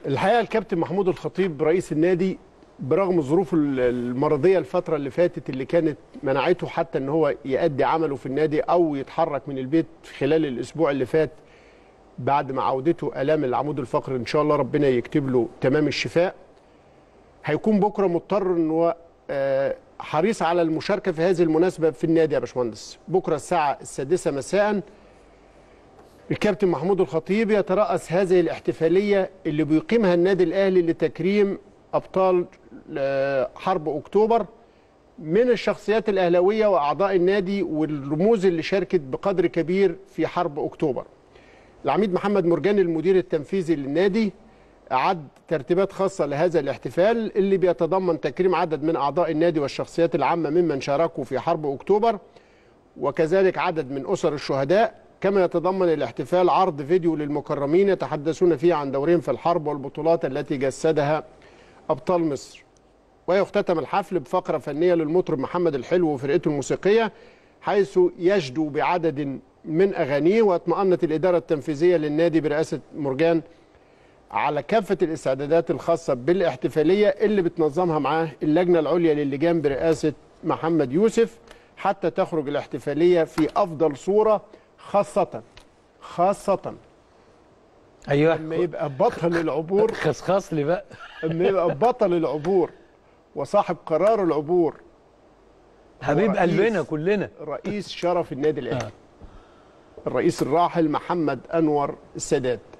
الحقيقه الكابتن محمود الخطيب رئيس النادي برغم ظروفه المرضيه الفتره اللي فاتت اللي كانت منعته حتى ان هو يؤدي عمله في النادي او يتحرك من البيت خلال الاسبوع اللي فات بعد ما عودته الام العمود الفقري ان شاء الله ربنا يكتب له تمام الشفاء هيكون بكره مضطر ان هو آه، حريص على المشاركه في هذه المناسبه في النادي يا باشمهندس بكره الساعه السادسه مساء الكابتن محمود الخطيب يترأس هذه الاحتفاليه اللي بيقيمها النادي الاهلي لتكريم ابطال آه، حرب اكتوبر من الشخصيات الاهلاويه واعضاء النادي والرموز اللي شاركت بقدر كبير في حرب اكتوبر العميد محمد مرجان المدير التنفيذي للنادي أعد ترتيبات خاصة لهذا الاحتفال اللي بيتضمن تكريم عدد من أعضاء النادي والشخصيات العامة ممن شاركوا في حرب أكتوبر وكذلك عدد من أسر الشهداء كما يتضمن الاحتفال عرض فيديو للمكرمين يتحدثون فيه عن دورهم في الحرب والبطولات التي جسدها أبطال مصر ويختتم الحفل بفقرة فنية للمطرب محمد الحلو وفرقته الموسيقية حيث يجدو بعدد من أغانيه واطمأنت الإدارة التنفيذية للنادي برئاسة مرجان على كافة الاستعدادات الخاصة بالاحتفالية اللي بتنظمها معاه اللجنة العليا للجان برئاسة محمد يوسف حتى تخرج الاحتفالية في أفضل صورة خاصة خاصة ايوه لما يبقى بطل العبور خصخص لي بقى لما يبقى بطل العبور وصاحب قرار العبور حبيب رئيس. قلبنا كلنا رئيس شرف النادي الأهلي الرئيس الراحل محمد أنور السادات